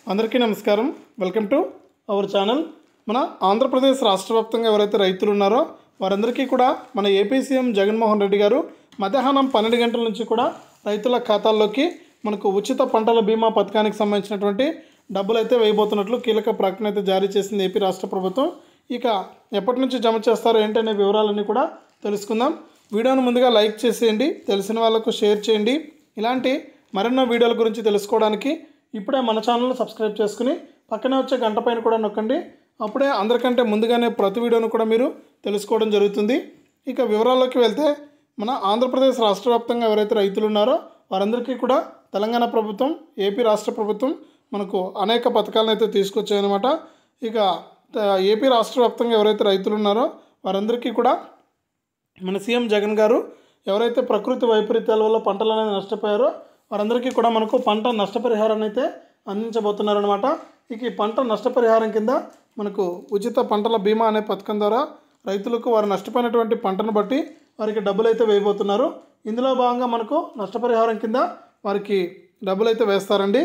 అందరికీ నమస్కారం welcome to our channel మన ఆంధ్రప్రదేశ్ రాష్ట్ర వ్యాప్తంగా ఎవరైతే రైతులు ఉన్నారో వారందరికీ కూడా మన ఏపీ సీఎం జగన్మోహన్ రెడ్డి గారు మధ్యాహ్నం పన్నెండు గంటల నుంచి కూడా రైతుల ఖాతాల్లోకి మనకు ఉచిత పంటల బీమా పథకానికి సంబంధించినటువంటి డబ్బులు అయితే వేయబోతున్నట్లు కీలక ప్రకటన అయితే జారీ చేసింది ఏపీ రాష్ట్ర ప్రభుత్వం ఇక ఎప్పటి నుంచి జమ చేస్తారో ఏంటనే వివరాలన్నీ కూడా తెలుసుకుందాం వీడియోను ముందుగా లైక్ చేసేయండి తెలిసిన వాళ్ళకు షేర్ చేయండి ఇలాంటి మరెన్నో వీడియోల గురించి తెలుసుకోవడానికి ఇప్పుడే మన ఛానల్ని సబ్స్క్రైబ్ చేసుకుని పక్కనే వచ్చే గంట పైన కూడా నొక్కండి అప్పుడే అందరికంటే ముందుగానే ప్రతి వీడియోను కూడా మీరు తెలుసుకోవడం జరుగుతుంది ఇక వివరాల్లోకి వెళ్తే మన ఆంధ్రప్రదేశ్ రాష్ట్ర వ్యాప్తంగా ఎవరైతే రైతులు ఉన్నారో వారందరికీ కూడా తెలంగాణ ప్రభుత్వం ఏపీ రాష్ట్ర ప్రభుత్వం మనకు అనేక పథకాలను అయితే తీసుకొచ్చాయన్నమాట ఇక త- ఏపీ రాష్ట్ర వ్యాప్తంగా ఎవరైతే రైతులు ఉన్నారో వారందరికీ కూడా మన సీఎం జగన్ గారు ఎవరైతే ప్రకృతి వైపరీత్యాల వల్ల పంటలు అనేది నష్టపోయారో వారందరికీ కూడా మనకు పంట నష్టపరిహారాన్ని అయితే అందించబోతున్నారనమాట ఇక ఈ పంట నష్టపరిహారం కింద మనకు ఉచిత పంటల బీమా అనే పథకం ద్వారా రైతులకు వారు నష్టపోయినటువంటి పంటను బట్టి వారికి డబ్బులు అయితే వేయబోతున్నారు ఇందులో భాగంగా మనకు నష్టపరిహారం కింద వారికి డబ్బులు అయితే వేస్తారండి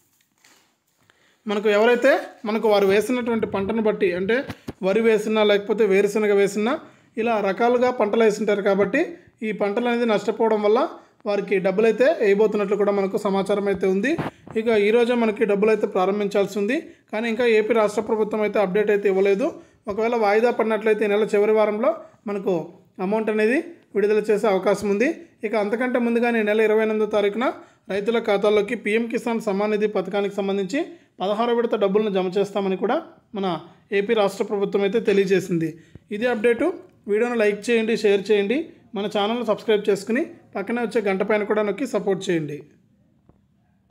మనకు ఎవరైతే మనకు వారు వేసినటువంటి పంటను బట్టి అంటే వరి వేసినా లేకపోతే వేరుశనగ వేసినా ఇలా రకాలుగా పంటలు వేసింటారు కాబట్టి ఈ పంటలు అనేది నష్టపోవడం వల్ల వారికి డబ్బులు అయితే వేయబోతున్నట్లు కూడా మనకు సమాచారం అయితే ఉంది ఇక ఈరోజే మనకి డబ్బులు అయితే ప్రారంభించాల్సి ఉంది కానీ ఇంకా ఏపీ రాష్ట్ర ప్రభుత్వం అయితే అప్డేట్ అయితే ఇవ్వలేదు ఒకవేళ వాయిదా పడినట్లయితే ఈ నెల చివరి వారంలో మనకు అమౌంట్ అనేది విడుదల చేసే అవకాశం ఉంది ఇక అంతకంటే ముందుగానే ఈ నెల ఇరవై ఎనిమిదో తారీఖున రైతుల ఖాతాల్లోకి పీఎం కిసాన్ సమ్మాన్ నిధి పథకానికి సంబంధించి పదహారో విడత డబ్బులను జమ చేస్తామని కూడా మన ఏపీ రాష్ట్ర ప్రభుత్వం అయితే తెలియజేసింది ఇది అప్డేటు వీడియోను లైక్ చేయండి షేర్ చేయండి మన ఛానల్ను సబ్స్క్రైబ్ చేసుకుని పక్కనే వచ్చే గంట పైన కూడా నొక్కి సపోర్ట్ చేయండి